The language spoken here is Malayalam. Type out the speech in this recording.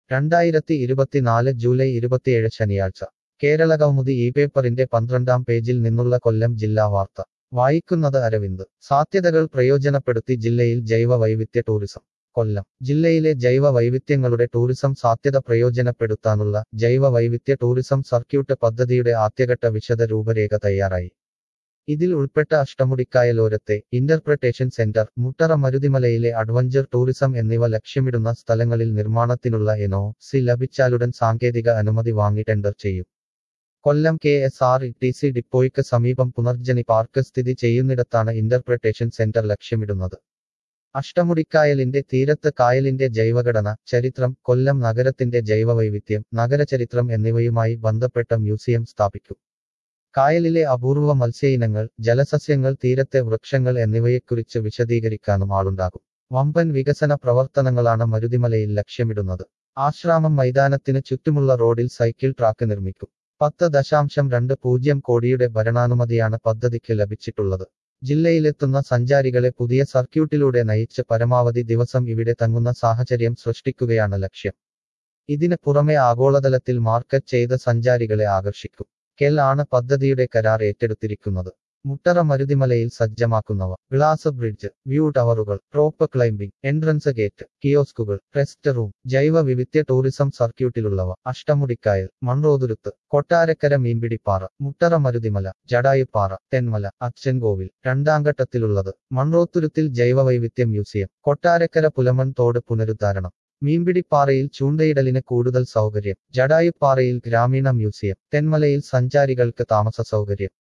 രണ്ടായിരത്തി ഇരുപത്തിനാല് ജൂലൈ ഇരുപത്തിയേഴ് ശനിയാഴ്ച കേരള കൗമുദി ഈ പേപ്പറിന്റെ പന്ത്രണ്ടാം പേജിൽ നിന്നുള്ള കൊല്ലം ജില്ലാ വാർത്ത വായിക്കുന്നത് അരവിന്ദ് സാധ്യതകൾ പ്രയോജനപ്പെടുത്തി ജില്ലയിൽ ജൈവ വൈവിധ്യ ടൂറിസം കൊല്ലം ജില്ലയിലെ ജൈവ വൈവിധ്യങ്ങളുടെ ടൂറിസം സാധ്യത പ്രയോജനപ്പെടുത്താനുള്ള ജൈവ വൈവിധ്യ ടൂറിസം സർക്യൂട്ട് പദ്ധതിയുടെ ആദ്യഘട്ട വിശദ രൂപരേഖ തയ്യാറായി ഇതിൽ ഉൾപ്പെട്ട അഷ്ടമുടിക്കായലോരത്തെ ഇന്റർപ്രട്ടേഷൻ സെന്റർ മുട്ടറ മരുതിമലയിലെ അഡ്വഞ്ചർ ടൂറിസം എന്നിവ ലക്ഷ്യമിടുന്ന സ്ഥലങ്ങളിൽ നിർമ്മാണത്തിനുള്ള എനോ സി ലഭിച്ചാലുടൻ സാങ്കേതിക അനുമതി വാങ്ങി ടെൻഡർ ചെയ്യും Kollam K S R T C ഡിപ്പോയ്ക്ക് സമീപം പുനർജനി പാർക്ക് സ്ഥിതി ചെയ്യുന്നിടത്താണ് ഇന്റർപ്രട്ടേഷൻ സെന്റർ ലക്ഷ്യമിടുന്നത് അഷ്ടമുടിക്കായലിന്റെ തീരത്ത് കായലിന്റെ ജൈവഘടന ചരിത്രം കൊല്ലം നഗരത്തിന്റെ ജൈവവൈവിധ്യം നഗരചരിത്രം എന്നിവയുമായി ബന്ധപ്പെട്ട മ്യൂസിയം സ്ഥാപിക്കും കായലിലെ അപൂർവ മത്സ്യയിനങ്ങൾ ജലസസ്യങ്ങൾ തീരത്തെ വൃക്ഷങ്ങൾ എന്നിവയെക്കുറിച്ച് വിശദീകരിക്കാനും ആളുണ്ടാകും വമ്പൻ വികസന പ്രവർത്തനങ്ങളാണ് മരുതിമലയിൽ ലക്ഷ്യമിടുന്നത് ആശ്രാമം മൈതാനത്തിന് ചുറ്റുമുള്ള റോഡിൽ സൈക്കിൾ ട്രാക്ക് നിർമ്മിക്കും പത്ത് ദശാംശം രണ്ട് പൂജ്യം കോടിയുടെ ഭരണാനുമതിയാണ് പദ്ധതിക്ക് ലഭിച്ചിട്ടുള്ളത് ജില്ലയിലെത്തുന്ന സഞ്ചാരികളെ പുതിയ സർക്യൂട്ടിലൂടെ നയിച്ച് പരമാവധി ദിവസം ഇവിടെ തങ്ങുന്ന സാഹചര്യം സൃഷ്ടിക്കുകയാണ് ലക്ഷ്യം ഇതിന് പുറമെ ആഗോളതലത്തിൽ മാർക്കറ്റ് ചെയ്ത സഞ്ചാരികളെ ആകർഷിക്കും കെൽ ആണ് പദ്ധതിയുടെ കരാർ ഏറ്റെടുത്തിരിക്കുന്നത് മുട്ടറ മരുതിമലയിൽ സജ്ജമാക്കുന്നവ ഗ്ലാസ് ബ്രിഡ്ജ് വ്യൂ ടവറുകൾ റോപ്പ് ക്ലൈംബിംഗ് എൻട്രൻസ് ഗേറ്റ് കിയോസ്കുകൾ റെസ്റ്റ് റൂം ജൈവ വിവിധ്യ ടൂറിസം സർക്യൂട്ടിലുള്ളവ അഷ്ടമുടിക്കായൽ മൺറോതുരുത്ത് കൊട്ടാരക്കര മീൻപിടിപ്പാറ മുട്ടറ മരുതിമല ജടായുപ്പാറ തെന്മല അച്ഛൻകോവിൽ രണ്ടാം ഘട്ടത്തിലുള്ളത് മൺറോത്തുരുത്തിൽ ജൈവവൈവിധ്യ മ്യൂസിയം കൊട്ടാരക്കര പുലമൺ തോട് പുനരുദ്ധാരണം മീൻപിടിപ്പാറയിൽ ചൂണ്ടയിടലിന് കൂടുതൽ സൗകര്യം ജടായുപ്പാറയിൽ ഗ്രാമീണ മ്യൂസിയം തെന്മലയിൽ സഞ്ചാരികൾക്ക് താമസ സൗകര്യം